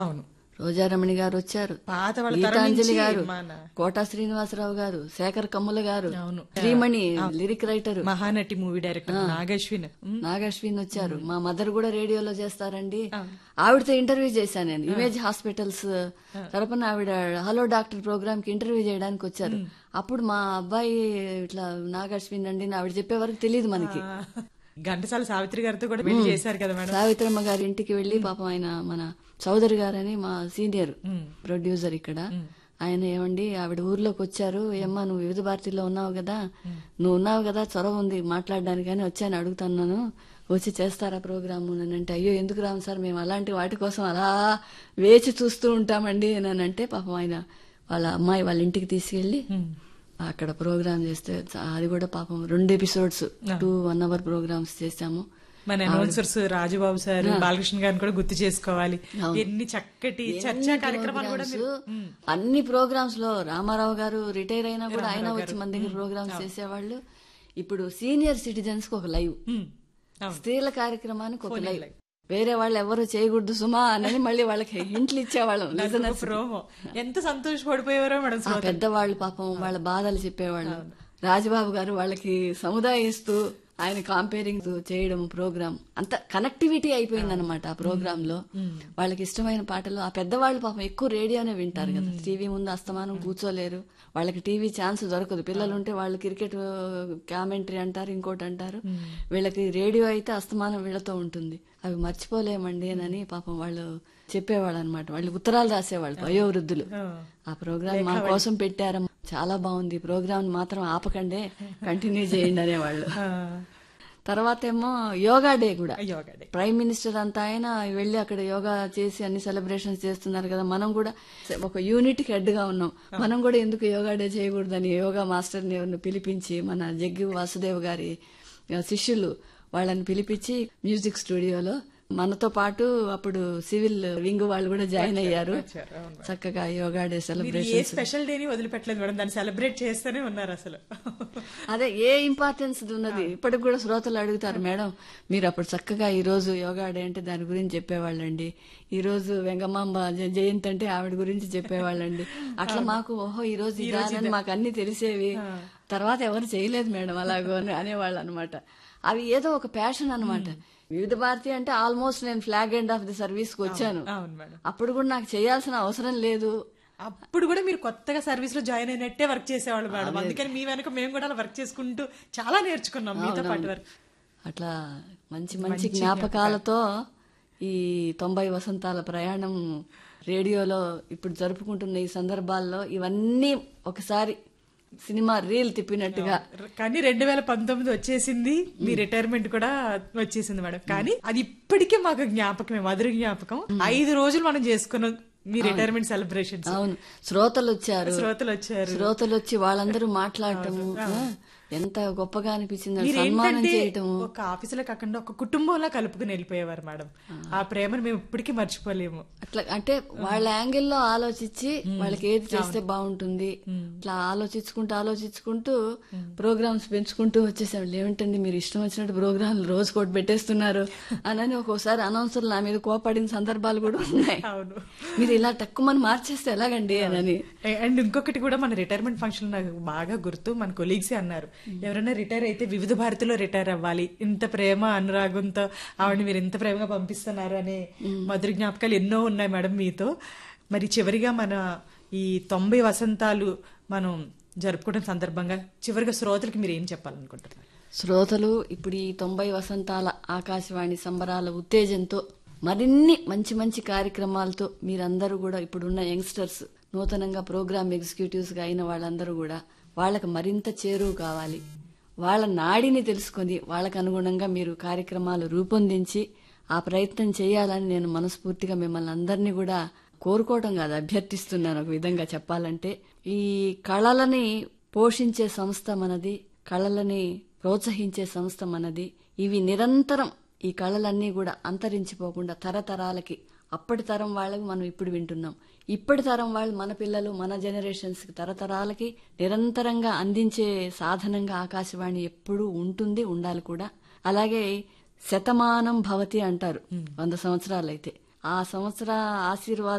అవును రోజారమణి గారు వచ్చారు పాత వాళ్ళ తరం గీతాంజలి నుంచి గారు మన- కోటా శ్రీనివాసరావు గారు శేఖర్ కమ్ముల గారు అవును. Sreemani lyric writer Mahanati movie director Nag Ashwin um, Nag Ashwin వచ్చారు మా మదర్ కూడా రేడియోలో చేస్తారండి ఆవిడతో ఇంటర్వ్యూ చేశాను నేను ఇమేజ్ హాస్పిటల్స్ తరపున ఆవిడ హలో డాక్టర్ ప్రోగ్రామ్ కి ఇంటర్వ్యూ చేయడానికి వచ్చారు అప్పుడు మా అబ్బాయి ఇట్లా నాగశ్విన్ అండి అని ఆవిడ చెప్పే వరకు తెలియదు మనకి ఆ, ఘంటసాల సావిత్రి గారితో కూడా పెళ్లి చేశారు కదా మేడం సావిత్రమ్మ గారి ఇంటికి వెళ్లి పాపం ఆయన మన చౌదరి గారని మా సీనియర్ ప్రొడ్యూసర్ ఇక్కడ ఆయన ఏమండి ఆవిడ ఊర్లోకి వచ్చారు ఏమ్మా నువ్వు వివిధ భారతిలో ఉన్నావు కదా నువ్వు ఉన్నావు కదా చొరవ ఉంది మాట్లాడడానికని వచ్చాను అడుగుతున్నాను వచ్చి చేస్తారా ప్రోగ్రామ్ అని అంటే అయ్యో ఎందుకు రాము సార్ మేము అలాంటి వాటి కోసం అలా వేచి చూస్తూ ఉంటామండి అని అంటే పాపం ఆయన వాళ్ళ అమ్మాయి వాళ్ళ ఇంటికి తీసుకెళ్లి అక్కడ ప్రోగ్రామ్ చేస్తే చా- అది కూడా పాపం రెండు episodes two one hour programs చేశాము మన అనౌన్సర్స్ రాజుబాబు సార్ బాలకృష్ణ గారిని కూడా గుర్తు చేసుకోవాలి ఎన్ని చక్కటి చర్చా కార్యక్రమాలు కూడా మీరు ప్రోగ్రామ్స్ అన్ని ప్రోగ్రామ్స్ లో రామారావు గారు రిటైర్ అయినా కూడా ఆయన వచ్చి మన దగ్గర ప్రోగ్రామ్స్ చేసేవాళ్ళు ఇప్పుడు సీనియర్ సిటిజన్స్ కి ఒక లైవ్ ఉమ్, అవును. స్త్రీల కార్యక్రమానికి ఒక లైవ్ వేరే వాళ్ళు ఎవరు చేయకూడదు సుమా అని మళ్ళీ వాళ్ళకి హింట్లు ఇచ్చేవాళ్ళం ఒక లిజనర్స్ ప్రోమో ఎంత సంతోషపడిపోయారో మేడం ఆ పెద్దవాళ్ళు పాపం వాళ్ళ బాధలు చెప్పేవాళ్ళు రాజబాబు గారు వాళ్ళకి సముదాయిస్తూ ఆయన కాంపేరింగ్ చేయడం ప్రోగ్రామ్ అంత కనెక్టివిటీ అయిపోయింది అనమాట ఆ ప్రోగ్రామ్ లో వాళ్ళకి ఇష్టమైన పాటలు ఆ పెద్దవాళ్ళు పాపం ఎక్కువ రేడియోనే వింటారు కదా టీవీ ముందు అస్తమానం కూర్చోలేరు వాళ్ళకి టీవీ ఛాన్స్ దొరకదు పిల్లలు ఉంటే వాళ్ళు క్రికెట్ కామెంటరీ అంటారు ఇంకోటి అంటారు వీళ్ళకి రేడియో అయితే అస్తమానం వీళ్ళతో ఉంటుంది అవి మర్చిపోలేమండి అని పాపం వాళ్ళు చెప్పేవాళ్ళు అనమాట వాళ్ళు ఉత్తరాలు రాసేవాళ్ళు వయోవృద్ధులు ఆ ప్రోగ్రామ్ మా కోసం పెట్టారమ్మ చాలా బాగుంది ఈ ప్రోగ్రామ్ మాత్రం ఆపకండే కంటిన్యూ చేయండి అనేవాళ్ళు ఆ, తర్వాత ఏమో యోగా డే కూడా యోగా డే ప్రైమ్ మినిస్టర్ అంతా ఆయన వెళ్ళి అక్కడ యోగా చేసి అన్ని సెలబ్రేషన్స్ చేస్తున్నారు కదా మనం కూడా ఒక యూనిట్ కి హెడ్ గా ఉన్నాం మనం కూడా ఎందుకు యోగా డే చేయకూడదని యోగా మాస్టర్ ని ఎవరిని పిలిపించి మన జగ్గి వాసుదేవ్ గారి శిష్యులు వాళ్ళని పిలిపించి మ్యూజిక్ స్టూడియోలో మనతో పాటు అప్పుడు సివిల్ వింగ్ వాళ్ళు కూడా జాయిన్ అయ్యారు వచ్చారు, అవును. చక్కగా యోగా డే మీరు సెలబ్రేషన్ ఏ స్పెషల్ డేని వదిలిపెట్టలేదు మేడం దాన్ని సెలబ్రేట్ చేస్తూనే ఉన్నారు అసలు అదే ఏ ఇంపార్టెన్స్ ఉన్నది ఇప్పటికి కూడా శ్రోతలు అడుగుతారు మేడం మీరు అప్పుడు చక్కగా ఈ రోజు యోగా డే అంటే దాని గురించి చెప్పేవాళ్ళండి ఈ రోజు వెంగమాంబ జ- జయంతి అంటే ఆవిడ గురించి చెప్పేవాళ్ళండి అట్లా మాకు ఓహో ఈ రోజు ఇదా అని మాకు అన్ని తెలిసేవి తర్వాత ఎవరు చేయలేదు మేడం అలాగో అని అనేవాళ్ళు అనమాట అవి ఏదో ఒక ప్యాషన్ అన్నమాట వివిధ భారతి అంటే ఆల్మోస్ట్ నేను flag end of the service కి వచ్చాను అవును మేడం అప్పుడు కూడా నాకు చేయాల్సిన అవసరం లేదు అప్పుడు కూడా మీరు కొత్తగా సర్వీస్ లో జాయిన్ అయినట్టే వర్క్ చేసేవాళ్ళు మేడం అందుకని మీ వెనక మేము కూడా అలా వర్క్ చేసుకుంటూ చాలా నేర్చుకున్నాం మీతో పాటు వర్క్ అట్లా మంచి మంచి జ్ఞాపకాలతో ఈ తొంభై వసంతాల ప్రయాణం రేడియోలో ఇప్పుడు జరుపుకుంటున్న ఈ సందర్భాల్లో ఇవన్నీ ఒకసారి సినిమా రీల్ తిప్పినట్టుగా కానీ రెండు వేల పంతొమ్మిది వచ్చేసింది మీ రిటైర్మెంట్ కూడా వచ్చేసింది మేడం కానీ అది ఇప్పటికే మాకు జ్ఞాపకమే మధుర జ్ఞాపకం ఐదు రోజులు మనం చేసుకున్నాం మీ రిటైర్మెంట్ సెలబ్రేషన్స్ అవును శ్రోతలు వచ్చారు శ్రోతలు వచ్చారు శ్రోతలు వచ్చి వాళ్ళందరూ మాట్లాడటము ఆ, ఎంత గొప్పగా అనిపించింది మీరు సన్మానం ఏంటంటే చేయటము ఒక ఆఫీసులో కాకుండా ఒక కుటుంబంలా కలుపుకుని వెళ్ళిపోయేవారు మేడం ఆ ప్రేమను మేము ఇప్పటికీ మర్చిపోలేము అట్లా అంటే వాళ్ళ యాంగిల్లో ఆలోచించి వాళ్ళకి ఏది చేస్తే బాగుంటుంది ఇట్లా ఆలోచించుకుంటూ ఆలోచించుకుంటూ ప్రోగ్రామ్స్ పెంచుకుంటూ వచ్చేసాం ఏమిటండి మీరు ఇష్టం వచ్చినట్టు ప్రోగ్రాంలు రోజు కోటి పెట్టేస్తున్నారు అని ఒక్కోసారి అనౌన్సర్లు నా మీద కోపడిన సందర్భాలు కూడా ఉన్నాయి అవును మీరు ఇలా తక్కువ మార్చేస్తే ఎలాగండి అని అండ్ ఇంకొకటి కూడా మన రిటైర్మెంట్ ఫంక్షన్ నాకు బాగా గుర్తు మన కొలీగ్సే అన్నారు ఎవరైనా రిటైర్ అయితే వివిధ భారతిలో రిటైర్ అవ్వాలి ఇంత ప్రేమ అనురాగంతో ఆవిడని మీరు ఇంత ప్రేమగా పంపిస్తున్నారు అనే మధుర జ్ఞాపకాలు ఎన్నో ఉన్నాయి మేడం మీతో మరి చివరిగా మన ఈ తొంభై వసంతాలు మనం జరుపుకోవడం సందర్భంగా చివరిగా శ్రోతలకి మీరు ఏం చెప్పాలనుకుంటున్నారు శ్రోతలు ఇప్పుడు ఈ తొంభై వసంతాల ఆకాశవాణి సంబరాల ఉత్తేజంతో మరిన్ని మంచి మంచి కార్యక్రమాలతో మీరందరూ కూడా ఇప్పుడున్న యంగ్స్టర్స్ నూతనంగా ప్రోగ్రామ్ ఎగ్జిక్యూటివ్స్ గా అయిన వాళ్ళందరూ కూడా వాళ్ళకి మరింత చేరువు కావాలి వాళ్ళ నాడిని తెలుసుకొని వాళ్ళకు అనుగుణంగా మీరు కార్యక్రమాలు రూపొందించి ఆ ప్రయత్నం చేయాలని నేను మనస్ఫూర్తిగా మిమ్మల్ని అందరినీ కూడా కోరుకోవడం కాదు అభ్యర్థిస్తున్నాను ఒక విధంగా చెప్పాలంటే ఈ కళలని పోషించే సంస్థ మనది కళలని ప్రోత్సహించే సంస్థ మనది ఇవి నిరంతరం ఈ కళలన్నీ కూడా అంతరించిపోకుండా తరతరాలకి అప్పటి తరం వాళ్ళకి మనం ఇప్పుడు వింటున్నాం ఇప్పటి తరం వాళ్ళు మన పిల్లలు మన జనరేషన్స్ కి తరతరాలకి నిరంతరంగా అందించే సాధనంగా ఆకాశవాణి ఎప్పుడూ ఉంటుంది ఉండాలి కూడా అలాగే శతమానం భవతి అంటారు వంద సంవత్సరాలైతే ఆ సంవత్సర ఆశీర్వాదం